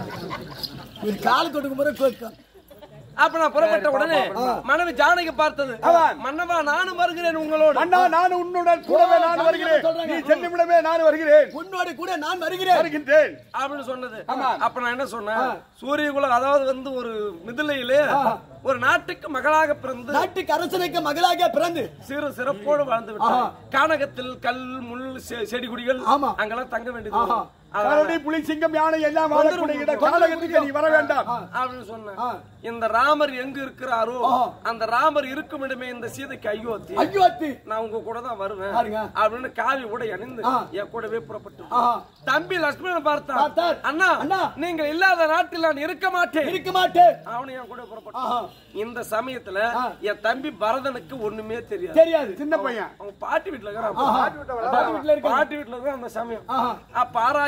S1: இது காலை தொட்டு கும்பிட
S2: அப்ப நான் புறப்பட்ட உடனே மனைவி ஜானகி பார்த்தது மன்னவா நானும் வருகிறேன் உங்களோடு
S3: அண்ணா நான் உன்னுடன் கூடவே நான் வருகிறேன் நீ செல்லுமிடமே நான் வருகிறேன்
S1: உன்னோட கூட நான் வருகிறேன்
S3: வருகின்றேன்
S2: அப்படின்னு சொன்னது அப்ப நான் என்ன சொன்னேன் சூரிய குலம் அதாவது வந்து ஒரு மிதிலையிலே ஒரு நாட்டுக்கு மகளாக பிறந்து
S1: நாட்டுக்கு அரசனுக்கு மகளாக பிறந்து
S2: சிறு சிறப்போடு வாழ்ந்து விட்டார் கானகத்தில் கல் முள் செ- செடி கொடிகள்
S1: ஆமா.
S2: அங்கெல்லாம் தங்க வேண்டியது வரும்.
S3: கரடி புலி சிங்கம் யானை எல்லாம் வாழக்கூடிய இடம் காலகத்துக்கு நீ வர வேண்டாம்
S2: அப்படின்னு சொன்னேன் இந்த ராமர் எங்க இருக்கிறாரோ அந்த ராமர் இருக்கும் இடமே இந்த சீதைக்கு அயோத்தி
S1: ஐயோ அத்தி
S2: நான் உங்க கூட தான் வருவேன்
S1: பாருங்க.
S2: அப்படின்னு காவி உடை அணிந்து என் கூடவே புறப்பட்டு
S1: ஆஹா.
S2: தம்பி லட்சுமணன்
S1: பார்த்தார்.
S2: பார்த்தார் அண்ணா
S1: அண்ணா.
S2: நீங்கள் இல்லாத நாட்டில் நான் இருக்க மாட்டேன்
S1: இருக்க மாட்டேன்
S2: அவனு என் கூட
S1: ஆஹா.
S2: புறப்பட்டான் இந்த சமயத்துல என் தம்பி பரதனுக்கு ஒண்ணுமே தெரியாது
S1: தெரியாது
S3: சின்ன பையன்
S2: அவங்க பாட்டி வீட்டுல இருக்கிறான்
S1: ஆஹா. பாட்டி வீட்டுல இருக்க
S2: பாட்டி வீட்டுல இருக்கிற அந்த சமயம்
S1: ஆஹா.
S2: அப்ப ஆராய்ச்சி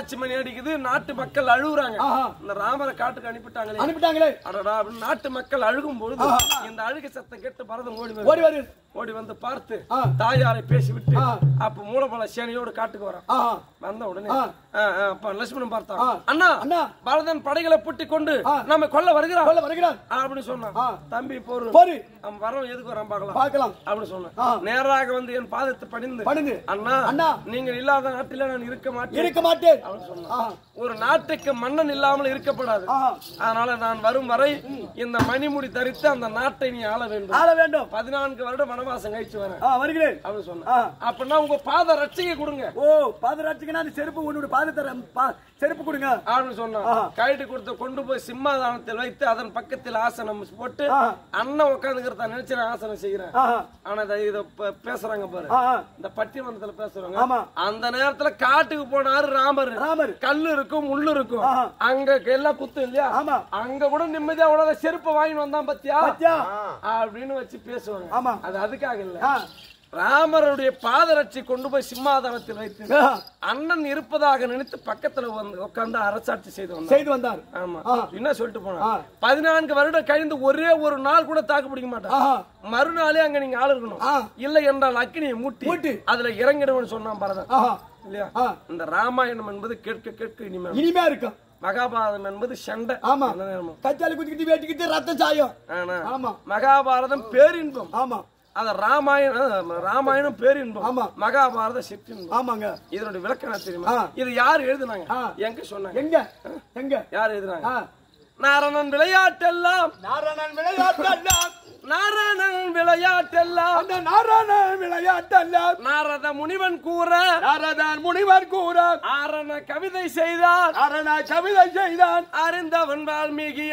S2: பொள்ளாச்சி மணி அடிக்குது நாட்டு மக்கள் அழுகுறாங்க
S1: ஆஹா.
S2: இந்த ராமரை காட்டுக்கு அனுப்பிட்டாங்களே
S1: அனுப்பிட்டாங்களே
S2: அடடா அப்படின்னு நாட்டு மக்கள் அழுகும் பொழுது இந்த அழுகை சத்தம் கேட்டு பரதம் ஓடி வருது.
S1: ஓடி வருது
S2: ஓடி வந்து பார்த்து
S1: ஆ.
S2: தாயாரை பேசிவிட்டு
S1: ஆ.
S2: அப்ப மூலபல சேனையோடு காட்டுக்கு வரான்
S1: ஆஹா
S2: வந்த உடனே
S1: ஆ.
S2: ஆ, ஆ, அப்ப லட்சுமணன் பார்த்தான்
S1: ஆ.
S2: அண்ணா
S1: அண்ணா.
S2: பரதன் படைகளை புட்டி கொண்டு
S1: ஆ.
S2: நம்ம கொல்ல வருகிறான்
S1: சொல்ல வருகிறார்
S2: அப்படின்னு சொன்னான்
S1: ஆ.
S2: தம்பி போரு
S1: போரு
S2: அவன் வரவன் எதுக்கு வரான் பார்க்கலாம்
S1: பார்க்கலாம்
S2: அப்படின்னு சொன்னேன்
S1: ஆ.
S2: நேராக வந்து என் பாதத்தை பணிந்து
S1: பணிந்து.
S2: அண்ணா
S1: அண்ணா.
S2: நீங்கள் இல்லாத நாட்டில நான் இருக்க மாட்டேன்
S1: இருக்க மாட்டேன்
S2: அப்படின்னு சொன்னான்
S1: ஆஹா
S2: ஒரு நாட்டுக்கு மன்னன் இல்லாமல் இருக்கப்படாது
S1: ஆஹா
S2: அதனால நான் வரும் வரை இந்த மணிமுடி தரித்து அந்த நாட்டை நீ ஆள வேண்டும்
S1: ஆள வேண்டும்
S2: பதினான்கு வருடம் வனவாசம் கழிச்சு வரேன்
S1: ஆ வருகிறேன்
S2: அப்படின்னு சொன்னேன்
S1: ஆ.
S2: அப்படின்னா உங்க பாத ரட்சிக்கை கொடுங்க
S1: ஓ பாதராட்சிக்கு நான் செருப்பு உன்னோட பாதத்தை பா- செருப்பு கொடுங்க
S2: அப்படின்னு சொன்னான்
S1: ஆஹா.
S2: கைட்டு கொடுத்து கொண்டு போய் சிம்மாதானத்தில் வைத்து அதன் பக்கத்தில் ஆசனம் போட்டு
S1: ஆஹா.
S2: அண்ணன் உட்காந்துக்கிறத நினைச்சு நான் ஆசனம் செய்கிறேன்
S1: ஆஹா
S2: ஆனா இத- இத ப- பேசுறாங்க பாரு
S1: ஆஹா
S2: இந்த பட்டிமன்றத்துல பேசுறாங்க
S1: ஆமா.
S2: அந்த நேரத்துல காட்டுக்கு போனாரு ராமர்
S1: ராமர்.
S2: கல்லு இருக்கும் முள்ளு இருக்கும்
S1: ஆஹா.
S2: அங்க எல்லாம் குத்து இல்லையா
S1: ஆமா.
S2: அங்க கூட நிம்மதியா உடனே செருப்பு வாங்கி வந்தான் பத்தியா
S1: பாத்தியா
S2: அப்படின்னு வச்சு பேசுவாங்க
S1: ஆமா.
S2: அது அதுக்காக இல்ல
S1: ஆ.
S2: ராமருடைய பாதரட்சி கொண்டு போய் சிம்மாதனத்தில் வைத்து
S1: ஆ.
S2: அண்ணன் இருப்பதாக நினைத்து பக்கத்துல வந்து உட்கார்ந்து அரசாட்சி செய்து வந்தார்
S1: செய்து வந்தார்
S2: ஆமா
S1: ஆ.
S2: என்ன சொல்லிட்டு போனா
S1: ஆ.
S2: பதினான்கு வருடம் கழிந்து ஒரே ஒரு நாள் கூட தாக்கு பிடிக்க மாட்டான்
S1: ஆஹா
S2: மறுநாளே அங்க நீங்க ஆள் இருக்கணும்
S1: ஆ.
S2: இல்ல என்றால் அக்கினியை மூட்டி
S1: மூட்டி.
S2: அதுல இறங்கிடுவன்னு சொன்னான் பரதன்
S1: ஆஹா
S2: இல்லையா
S1: ஆ.
S2: இந்த ராமாயணம் என்பது கேட்க கேட்க இனிமே
S1: இனிமையா இருக்கும்
S2: மகாபாரதம் என்பது சண்டை
S1: ஆமா
S2: அந்த நேரமும்.
S1: கச்சாலி குத்திக்கிட்டு வெட்டிக்கிட்டு ரத்தம் சாயம்
S2: ஆனா
S1: ஆமா
S2: மகாபாரதம் பேரின்பம்
S1: ஆமா
S2: அத ராமாயணம் ராமாயணம் பேரின்பம்
S1: ஆமா.
S2: மகாபாரத சிற்றின்பம்
S1: ஆமாங்க
S2: இதனுடைய விளக்கம் என்ன தெரியுமா
S1: ஆ.
S2: இது யார் எழுதுனாங்க
S1: ஆ.
S2: எங்க சொன்னாங்க
S1: எங்க எங்க
S2: யார் எழுதுனாங்க
S1: ஆ.
S2: நாரணன் விளையாட்டெல்லாம்
S3: நாராயணன் விளையாட்டெல்லாம்
S2: நாரணன் விளையாட்டெல்லாம்
S3: அந்த நாராயணன் விளையாட்டெல்லாம்
S2: நாரத முனிவன் கூற
S3: நாரதன் முனிவர் கூற
S2: ஆரண கவிதை செய்தார்
S3: நாரண கவிதை செய்தான்
S2: அறிந்தவன் வால்மீகி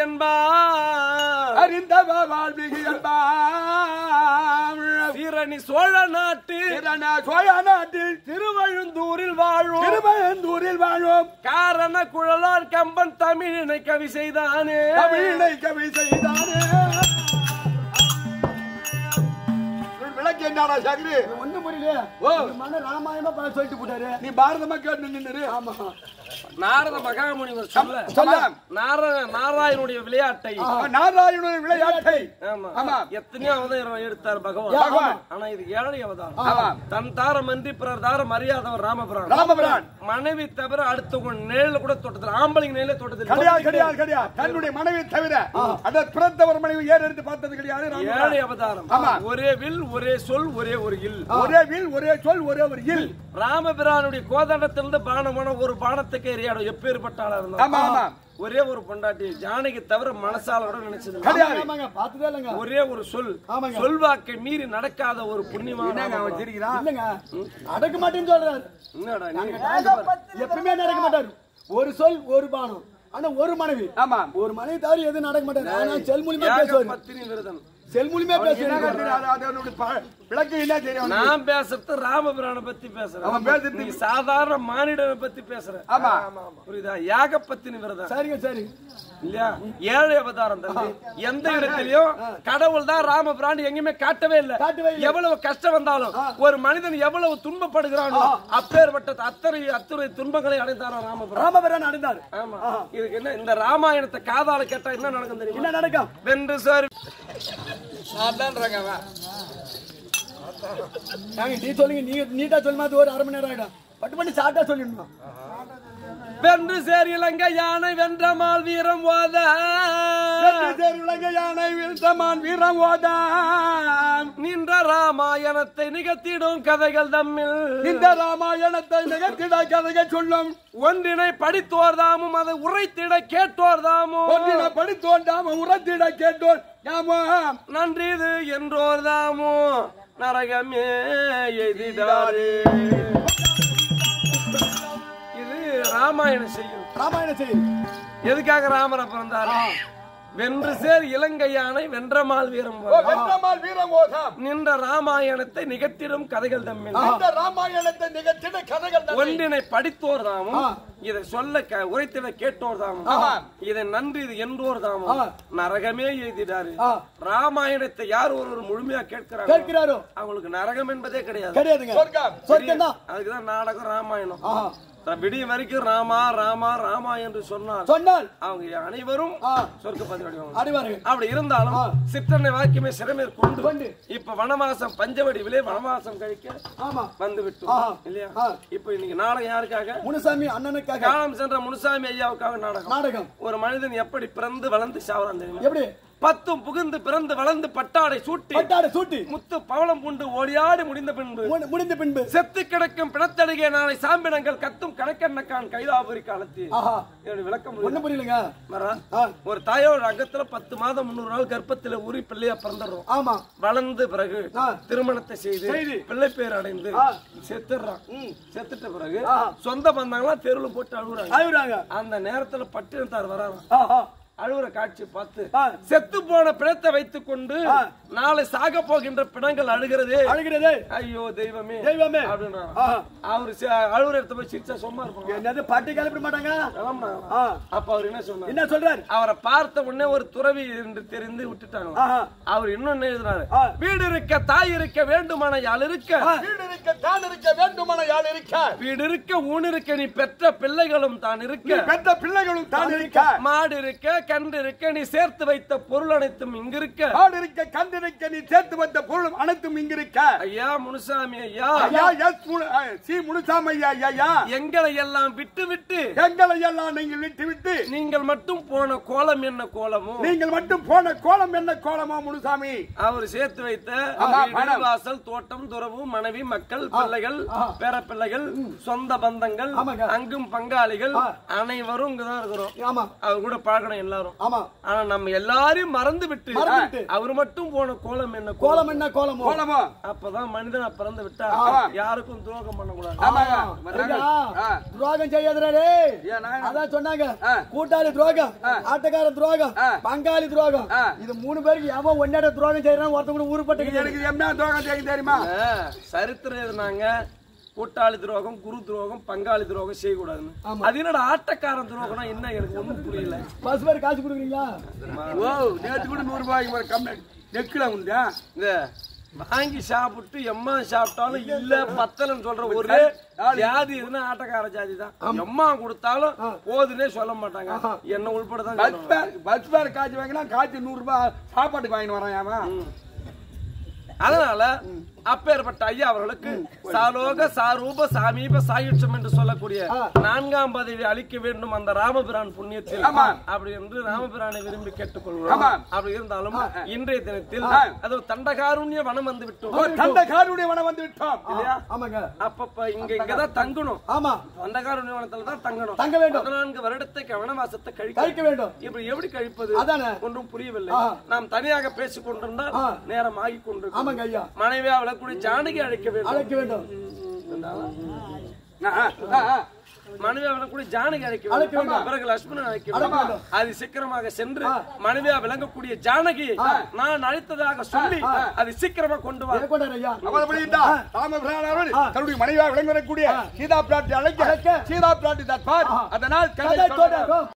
S2: என்பார்
S3: அறிந்த வால்மீகி என்பார்
S2: சீரணி சோழ நாட்டு
S3: திறன சோழ நாட்டில்
S2: திருவழுந்தூரில் வாழும்
S3: திருமயந்தூரில் வாழும்
S2: காரண குழலார் கம்பன் தமிழினை கவி செய்தானே
S3: தமிழை கவி செய்தானே விளக்கு என்னடா சகரி
S1: ஒண்ணு புரியல
S3: ஓ.
S1: மன ராமாயணமா பா- சொல்லிட்டு போட்டாரு
S3: நீ பாரத மக்கள் நின்று
S1: ஆமா
S2: நாரத மகாமுனிவர் சொல்ல
S3: சொல்ல
S2: நார நாராயணுடைய விளையாட்டை
S3: நாராயணன் விளையாட்டை
S2: ஆமா
S3: ஆமா.
S2: எத்தனையோ அவதாரம் எடுத்தார் பகவான்
S3: பகவான்.
S2: ஆனா இது ஏழை அவதாரம்
S3: ஆமா.
S2: தன் தாரம் அன்றி பிறர் தாரம் அறியாதவர் ராமபிரான்
S3: ராமபிரான்
S2: மனைவி தவிர அடுத்தவங்க நிழல கூட தொட்டதில்லை ஆம்பளைங்க நிழல தொட்டதில்லை
S3: கிடையாது கிடையாது கிடையாது தன்னுடைய மனைவி தவிர அந்த பிறந்தவர் மனைவி ஏறு எடுத்து பார்த்தது கிடையாது ராமபிரான்.
S2: ஏழை அவதாரம்
S3: ஆமா.
S2: ஒரே வில் ஒரே சொல் ஒரே ஒரு இல்
S3: ஒரே வில் ஒரே சொல் ஒரே ஒரு இல்
S2: ராமபிரானுடைய கோதண்டத்திலிருந்து பானமான ஒரு பானத்துக்கு எரியாடும் எப்பேற்பட்ட ஆளா இருந்தாலும்
S3: ஆமா ஆமா
S2: ஒரே ஒரு பொண்டாட்டி ஜானகி தவிர மனசாலோட நினைச்சது இல்ல.
S3: கிடையாது
S1: ஆமாங்க பாத்துதே இல்லைங்க
S2: ஒரே ஒரு சொல்
S1: ஆமாங்க.
S2: சொல்வாக்கை மீறி நடக்காத ஒரு புண்ணியமான
S3: என்னங்க அவன் சிரிக்கிறான்
S1: இல்லங்க அடக்க மாட்டேன்னு சொல்றாரு
S2: என்னடா நீ
S1: எப்பவுமே நடக்க மாட்டாரு ஒரு சொல் ஒரு பானம் ஆனா ஒரு மனைவி
S3: ஆமா
S1: ஒரு மனைவி தவிர எதுவும் நடக்க மாட்டாரு ஆனா செல் மூலியமா
S2: ஏக
S1: பேசுவாரு
S2: பத்தினி விரதன்
S1: செல் மூலியமா
S3: என்ன
S1: பேசுவாரு
S3: தெரியாது, அது அவனுடைய ப- விளக்கு என்ன தெரியும் அவனுக்கு?
S2: நான் பேசுறது ராமபிரானை பத்தி பேசுறேன்
S3: அவன் பேசுறது-
S2: நீ சாதாரண மானிடனை பத்தி பேசுற
S3: ஆமா
S2: புரியுதா யாக பத்தினி விரதன்
S1: சரிங்க சரி
S2: இல்லையா ஏழை அவதாரம் தம்பி எந்த இடத்திலயும் கடவுள் தான் ராமபிரான் எங்கேயுமே காட்டவே இல்ல
S1: காட்டவே இல்ல.
S2: எவ்வளவு கஷ்டம் வந்தாலும் ஒரு மனிதன் எவ்வளவு துன்பப்படுகிறானோ அப்பேற்பட்ட அத்தனை அத்துறை துன்பங்களை அடைந்தாரா ராமபிரான்
S1: ராமபுரான் அடைந்தார்
S2: ஆமா இதுக்கு என்ன இந்த ராமாயணத்தை காதால கேட்டா என்ன நடக்கும் தெரியுமா
S1: என்ன நடக்கும்
S2: வென்று சார்
S1: நாங்க நீ சொல்லுங்க நீ நீட்டா சொல்லுமா அது ஒரு அரை மணி நேரம் ஆயிடும் பட்டு பண்ணி ஷார்ட்டா சொல்லிடணும்
S2: வென்று சேர் இலங்கை யானை வென்றமால் வீரம் ஓத
S3: சேர் உலக யானை வீழ்த்தமான் வீரம் ஓதான்
S2: நின்ற ராமாயணத்தை நிகழ்த்திடும் கதைகள் தம்மில்
S3: இந்த ராமாயணத்தை நிகழ்த்திட கதைகள் சொல்லும்
S2: ஒன்றினை படித்தோர் தாமும் அதை உரைத்திட கேட்டோர் தாமும்
S3: ஒன்றின படித்தோண்டாம உரத்திட கேட்டோர் ஞாபகம்
S2: நன்றி இது என்றோர் தாமும் நரகமே எதிராரு இது ராமாயண செய்யும்
S1: ராமாயணம் செய்தி
S2: எதுக்காக ராமரை பிறந்தாரு வென்று சேர் இலங்கை யானை வென்றமால் வீரம்
S3: ஓ,
S2: போல.
S3: வென்றமால் வீரம் ஓதாம்
S2: நின்ற ராமாயணத்தை நிகழ்த்திடும் கதைகள் தம்மில்
S3: இந்த ராமாயணத்தை நிகழ்த்திட கதைகள் தான்
S2: ஒன்றினை படித்தோர் தாமும் இதை சொல்ல க- உரைத்திட கேட்டோர் தாமும்
S3: ஆமா.
S2: இதை நன்றி இது என்றோர் தாமும் நரகமே எழுதிடாரு
S1: ஆ.
S2: ராமாயணத்தை யார் ஒருவர் முழுமையா கேட்கிறாங்க
S1: கேட்கிறாரோ
S2: அவங்களுக்கு நரகம் என்பதே கிடையாது
S1: கிடையாதுங்க
S3: சொர்க்கம்
S1: சொர்க்கம் தான்
S2: அதுக்குதான் நாடகம் ராமாயணம்
S1: ஆஹா
S2: விடிய வரைக்கும் ராமா ராமா ராமா என்று சொன்னார்
S1: சொன்னால்
S2: அவங்க அனைவரும்
S1: ஆ.
S2: சொர்க்க பதிவடைவாங்க
S1: அறிவார்கள்
S2: அப்படி இருந்தாலும் சிற்றனை வாக்கியமே சிறமேற்கொண்டு
S1: கொண்டு.
S2: இப்ப வனவாசம் பஞ்சவடிவிலே வனவாசம் கழிக்க
S1: ஆமா
S2: வந்து விட்டோம்
S1: ஆஹா.
S2: இல்லையா
S1: ஆ.
S2: இப்ப இன்னைக்கு நாடகம் யாருக்காக
S1: முனுசாமி அண்ணனுக்காக
S2: காலம் சென்ற முனுசாமி ஐயாவுக்காக நாடகம்
S1: நாடகம்
S2: ஒரு மனிதன் எப்படி பிறந்து வளர்ந்து சாவறான் தெரியுமா
S1: எப்படி
S2: பத்தும் புகுந்து பிறந்து வளர்ந்து பட்டாடை சூட்டி
S1: பட்டாடு சூட்டி
S2: முத்து பவளம் பூண்டு ஓடியாடி முடிந்த பின்பு
S1: முடி- முடிந்த பின்பு
S2: செத்து கிடக்கும் பிணத்தடிகே நாளை சாம்பிடங்கள் கத்தும் கணக்கண்ணக்கான் கைலாபுரி காலத்தில்
S1: ஆஹா
S2: என்னுடைய விளக்கம்
S1: ஒண்ணும் புரியலங்க
S2: வரா?
S1: ஆ.
S2: ஒரு தாயோட அங்கத்துல பத்து மாதம் முன்னூறு நாள் கர்ப்பத்துல ஊறி பிள்ளையா பிறந்துடுறோம்
S1: ஆமா
S2: வளர்ந்த பிறகு
S1: ஆ.
S2: திருமணத்தை செய்து பிள்ளை பேர் அடைந்து செத்துடுறான் செத்துட்ட பிறகு சொந்த பந்தங்களாம் தெருவுல போட்டு அழுகுறாங்க
S1: ஆயுறாங்க
S2: அந்த நேரத்துல பட்டினத்தார் வராங்க
S1: ஆஹா
S2: அழுகுற காட்சி பார்த்து
S1: ஆ.
S2: செத்து போன பிணத்தை வைத்துக் கொண்டு நாளை சாக போகின்ற பிணங்கள் அழுகிறதே
S1: அழுகிறதே
S2: ஐயோ தெய்வமே
S1: தெய்வமே
S2: அப்படின்றான்
S1: ஆஹா
S2: அவரு சி- அழுகுற இடத்த போய் சிரிச்சா சும்மா இருப்பாங்க
S1: என்னது பாட்டி கிளப்பிட மாட்டாங்க
S2: கிளம்புனாங்க.
S1: ஆ.
S2: அப்ப அவர் என்ன சொன்னார்
S1: என்ன சொல்றாரு
S2: அவரை பார்த்த உடனே ஒரு துறவி என்று தெரிந்து விட்டுட்டாங்க
S1: ஆஹா
S2: அவர் இன்னொன்னு எழுதினாரு
S1: ஆ.
S2: வீடு இருக்க தாய் இருக்க வேண்டுமான யாழ் இருக்க
S3: வீடு இருக்க தான் இருக்க வேண்டுமான யாழ் இருக்க
S2: வீடு இருக்க ஊன் இருக்க நீ பெற்ற பிள்ளைகளும் தான் இருக்க
S3: பெற்ற பிள்ளைகளும் தான் இருக்க
S2: மாடு இருக்க கன்று இருக்க நீ சேர்த்து வைத்த பொருள் அனைத்தும் இங்க இருக்க
S3: ஆடு இருக்க கண்டு இருக்க நீ சேர்த்து வந்த பொருளும் அனைத்தும் இங்க இருக்க
S2: ஐயா முனுசாமி ஐயா
S3: ஐயா எஸ் முனு- ஆ, சி முனுசாமையா ஐயா
S2: எங்களை எல்லாம் விட்டு விட்டு
S3: எங்களை எல்லாம் நீங்கள் விட்டு விட்டு
S2: நீங்கள் மட்டும் போன கோலம் என்ன கோலமோ
S3: நீங்கள் மட்டும் போன கோலம் என்ன கோலமா முனுசாமி
S2: அவர் சேர்த்து வைத்த
S3: ஆமா,
S2: வீடு,
S3: பணம்.
S2: வாசல் தோட்டம் துறவு மனைவி மக்கள் பிள்ளைகள் பேர பிள்ளைகள் சொந்த பந்தங்கள்
S1: ஆமாங்க.
S2: அங்கும் பங்காளிகள் அனைவரும் இங்கதான் இருக்கிறோம்
S1: ஆமா
S2: அவர் கூட பழகணும் எல்லாரும்
S1: ஆமா
S2: ஆனா நம்ம எல்லாரையும் மறந்து விட்டு
S1: மறந்துவிட்டு.
S2: அவர் மட்டும் போன கோலம் என்ன
S1: கோலம் என்ன கோலமோ
S3: கோலமா
S2: அப்பதான் மனிதனா பிறந்து விட்டா யாருக்கும் துரோகம் பண்ணக்கூடாது
S3: ஆமாங்க
S1: ஐயா,
S3: ஆ.
S1: துரோகம் செய்யாதடா டேய்.
S3: ஏன் நாயனா?
S1: அதான் சொன்னாங்க
S3: ஆ.
S1: கூட்டாளி துரோகம் ஆட்டக்கார துரோகம்
S3: ஆ.
S1: பங்காளி துரோகம்
S3: ஆ.
S1: இது மூணு பேருக்கு எவன் ஒன்னாட துரோகம் செய்யறான் ஒருத்தன் கூட ஊருப்பட்டு
S3: எனக்கு என்ன துரோகம் செய்ய தெரியுமா
S2: ஆ, சரித்திரம் எதுனாங்க கூட்டாளி துரோகம் குரு துரோகம் பங்காளி துரோகம் செய்யக்கூடாதுன்னு அது என்னடா ஆட்டக்காரன் துரோகம்னா என்ன எனக்கு ஒண்ணும் புரியல
S1: பஸ் பேர் காசு கொடுக்குறீங்களா
S3: ஓ நேற்று கூட நூறு ரூபாய்க்கு ஒரு கம்மி நெக்கில உண்டா
S2: இந்த வாங்கி சாப்பிட்டு எம்மா சாப்பிட்டாலும் இல்ல பத்தலன்னு சொல்ற ஒரு ஜாதி எதுனா ஆட்டக்கார ஜாதி தான் எம்மா கொடுத்தாலும் போதுன்னே சொல்ல மாட்டாங்க என்ன உள்பட தான்
S3: பஸ்
S2: சொல்லுவாங்க.
S3: பேர் பஸ் பேர் காய்ச்சி வாங்கினா காய்ச்சி நூறு ரூபாய் சாப்பாட்டுக்கு வாங்கிட்டு வரான் அவன்
S2: அதனால அப்பேற்பட்ட ஐயா அவர்களுக்கு சாலோக சாரூப சாமீப சாயுட்சம் என்று சொல்லக்கூடிய நான்காம் பதவி அளிக்க வேண்டும் அந்த ராமபிரான் புண்ணியத்தில்
S3: ஆமா.
S2: அப்படி என்று ராமபிரானை விரும்பி
S3: ஆமா.
S2: கேட்டுக்கொள்கிறோம் அப்படி இருந்தாலும் இன்றைய தினத்தில் அது தண்டகாருண்ய வனம் வந்து விட்டோம்
S3: ஓ, தண்டகாருடைய வனம் வந்து விட்டோம்
S2: இல்லையா
S1: ஆமாங்க
S2: அப்பப்ப இங்க இங்கதான் தங்கணும்
S1: ஆமா
S2: தண்டகாருண்ய வனத்துல தான் தங்கணும்
S1: தங்க வேண்டும்
S2: பதினான்கு வருடத்துக்கு வனவாசத்தை கழிக்க
S1: கழிக்க வேண்டும்
S2: இப்படி எப்படி கழிப்பது
S1: அதானே.
S2: ஒன்றும் புரியவில்லை நாம் தனியாக பேசிக் கொண்டிருந்தால் நேரம் ஆகிக் கொண்டிருக்கும்
S1: ஆமாங்க ஐயா
S2: மனைவியா விளக்கூடிய ஜானகி அழைக்க வேண்டும்
S1: அழைக்க வேண்டும்
S3: ஆ, ஆ, ஆ.
S2: மனைவியா விளக்கூடிய ஜானகி அழைக்க
S1: அழைக்க
S2: வேண்டும்
S1: வேண்டும்.
S2: பிறகு லட்சுமணன் அழைக்க
S1: அழைக்க
S2: வேண்டும் அது சீக்கிரமாக சென்று மனைவியா விளங்கக்கூடிய ஜானகி நான் அழைத்ததாக சொல்லி அது சீக்கிரமா கொண்டு வா
S1: கொண்டாரு ஐயா
S3: அவள் அப்படி இருந்தா, ராமபிரான் அவர்கள் தன்னுடைய மனைவியாக விளங்கி வரக்கூடிய சீதா பிராட்டி அழைக்க சீதா பிராட்டி தற்பார் அதனால் கதை
S1: கதை
S3: தொடரும்.
S1: தொடரும்.